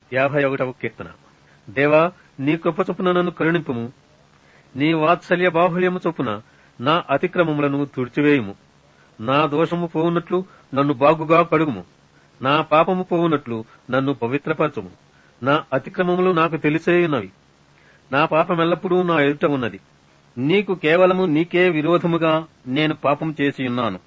యాభై ఒకటవ కీర్తన దేవా నీ కృప చొప్పున నన్ను కరుణింపుము నీ వాత్సల్య బాహుల్యము చొప్పున నా అతిక్రమములను తుడిచివేయుము నా దోషము పోవునట్లు నన్ను బాగుగా కడుగుము నా పాపము పోవునట్లు నన్ను పవిత్రపరచుము నా అతిక్రమములు నాకు తెలిసేయున్నవి నా పాపం ఎల్లప్పుడూ నా ఎదుట ఉన్నది నీకు కేవలము నీకే విరోధముగా నేను పాపం చేసియున్నాను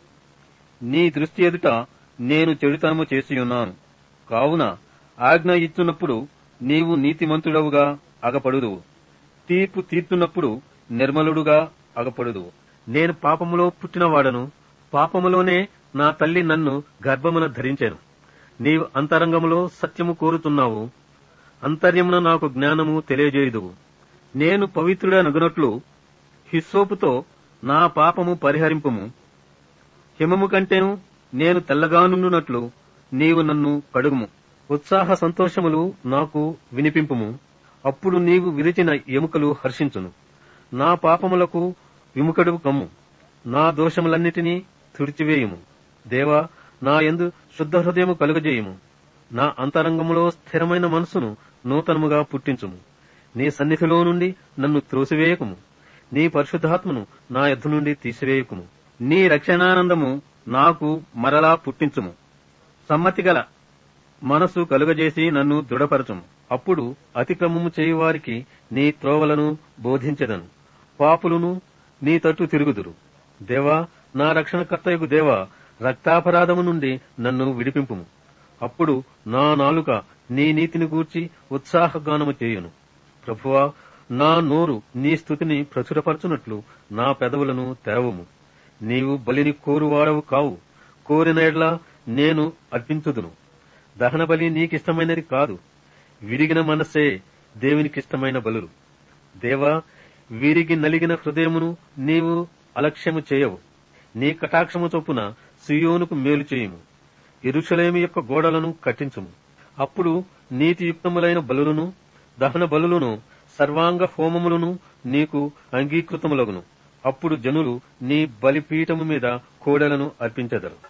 నీ దృష్టి ఎదుట నేను చెడుతనము చేసియున్నాను కావున ఆజ్ఞ ఇచ్చున్నప్పుడు నీవు నీతిమంతుడవుగా అగపడుదువు తీర్పు తీర్చున్నప్పుడు నిర్మలుడుగా అగపడుదువు నేను పాపములో పుట్టినవాడను పాపములోనే నా తల్లి నన్ను గర్భమున ధరించాను నీవు అంతరంగములో సత్యము కోరుతున్నావు అంతర్యమున నాకు జ్ఞానము తెలియజేయుదువు నేను పవిత్రుడనగునట్లు హిస్సోపుతో నా పాపము పరిహరింపుము హిమము కంటేను నేను తెల్లగానున్నట్లు నీవు నన్ను కడుగుము ఉత్సాహ సంతోషములు నాకు వినిపింపుము అప్పుడు నీవు విరిచిన ఎముకలు హర్షించును నా పాపములకు విముఖడు కమ్ము నా దోషములన్నిటినీ తుడిచివేయుము దేవా నా యందు శుద్ధ హృదయము కలుగజేయుము నా అంతరంగములో స్థిరమైన మనసును నూతనముగా పుట్టించుము నీ సన్నిధిలో నుండి నన్ను త్రోసివేయకుము నీ పరిశుద్ధాత్మను నా ఎద్దు నుండి తీసివేయకుము నీ రక్షణానందము నాకు మరలా పుట్టించుము సమ్మతిగల మనసు కలుగజేసి నన్ను దృఢపరచుము అప్పుడు అతిక్రమము చేయువారికి నీ త్రోవలను బోధించెదను పాపులను నీ తట్టు తిరుగుదురు దేవా నా రక్షణకర్తయగు దేవా రక్తాపరాధము నుండి నన్ను విడిపింపుము అప్పుడు నా నాలుక నీ నీతిని గూర్చి ఉత్సాహగానము చేయును ప్రభువా నా నోరు నీ స్థుతిని ప్రచురపరచునట్లు నా పెదవులను తెరవుము నీవు బలిని కోరువాడవు కావు కోరిన ఎడ్ల నేను అర్పించుదును దహన బలి నీకిష్టమైనది కాదు విరిగిన మనస్సే దేవునికిష్టమైన బలులు దేవా విరిగి నలిగిన హృదయమును నీవు అలక్ష్యము చేయవు నీ కటాక్షము చొప్పున సియోనుకు మేలు చేయుము ఎరుషలేము యొక్క గోడలను కట్టించుము అప్పుడు నీతియుక్తములైన బలులను దహన బలులను సర్వాంగ హోమములను నీకు అంగీకృతములగును అప్పుడు జనులు నీ బలిపీఠము మీద కోడెలను అర్పించెదరు